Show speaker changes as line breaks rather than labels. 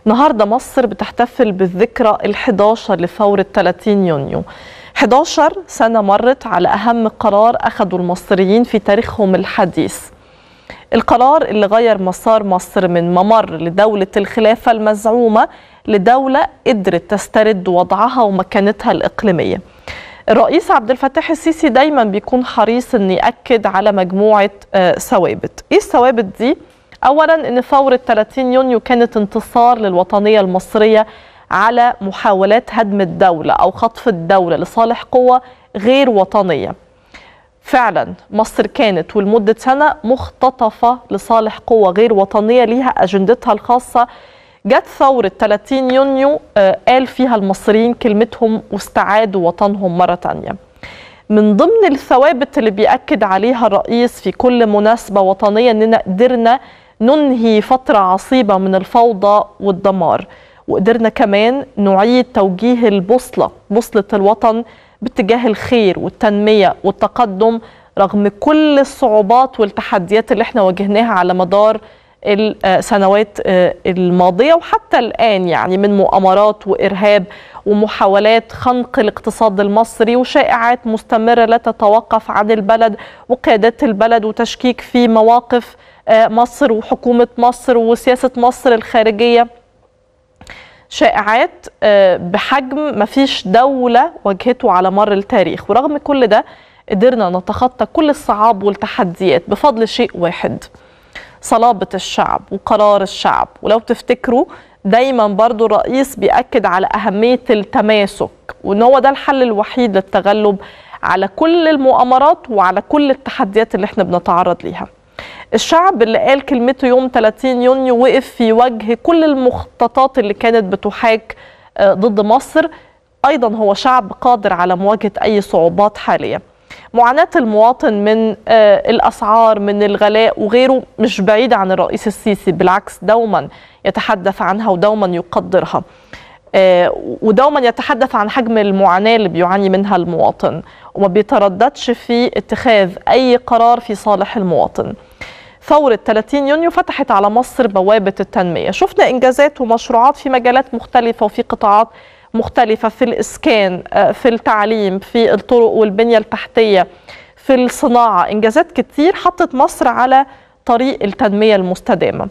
النهاردة مصر بتحتفل بالذكرى ال11 لثورة 30 يونيو 11 سنة مرت على أهم قرار أخذوا المصريين في تاريخهم الحديث القرار اللي غير مسار مصر من ممر لدولة الخلافة المزعومة لدولة قدرت تسترد وضعها ومكانتها الإقليمية الرئيس عبد الفتاح السيسي دايما بيكون حريص ان ياكد على مجموعه ثوابت ايه الثوابت دي اولا ان ثوره 30 يونيو كانت انتصار للوطنيه المصريه على محاولات هدم الدوله او خطف الدوله لصالح قوه غير وطنيه فعلا مصر كانت ولمده سنه مختطفه لصالح قوه غير وطنيه ليها اجندتها الخاصه جت ثورة 30 يونيو قال فيها المصريين كلمتهم واستعادوا وطنهم مرة تانية من ضمن الثوابت اللي بيأكد عليها الرئيس في كل مناسبة وطنية أننا قدرنا ننهي فترة عصيبة من الفوضى والدمار وقدرنا كمان نعيد توجيه البوصلة بوصلة الوطن باتجاه الخير والتنمية والتقدم رغم كل الصعوبات والتحديات اللي احنا واجهناها على مدار السنوات الماضية وحتى الآن يعني من مؤامرات وإرهاب ومحاولات خنق الاقتصاد المصري وشائعات مستمرة لا تتوقف عن البلد وقيادات البلد وتشكيك في مواقف مصر وحكومة مصر وسياسة مصر الخارجية شائعات بحجم ما فيش دولة واجهته على مر التاريخ ورغم كل ده قدرنا نتخطى كل الصعاب والتحديات بفضل شيء واحد صلابة الشعب وقرار الشعب ولو تفتكروا دايما برضو الرئيس بيأكد على أهمية التماسك وإن هو ده الحل الوحيد للتغلب على كل المؤامرات وعلى كل التحديات اللي احنا بنتعرض ليها الشعب اللي قال كلمته يوم 30 يونيو وقف في وجه كل المخططات اللي كانت بتحاك ضد مصر أيضا هو شعب قادر على مواجهة أي صعوبات حالية معاناة المواطن من الأسعار من الغلاء وغيره مش بعيد عن الرئيس السيسي بالعكس دوما يتحدث عنها ودوما يقدرها ودوما يتحدث عن حجم المعاناة اللي بيعاني منها المواطن وما بيترددش في اتخاذ أي قرار في صالح المواطن ثورة 30 يونيو فتحت على مصر بوابة التنمية شفنا إنجازات ومشروعات في مجالات مختلفة وفي قطاعات مختلفة في الإسكان في التعليم في الطرق والبنية التحتية في الصناعة إنجازات كتير حطت مصر على طريق التنمية المستدامة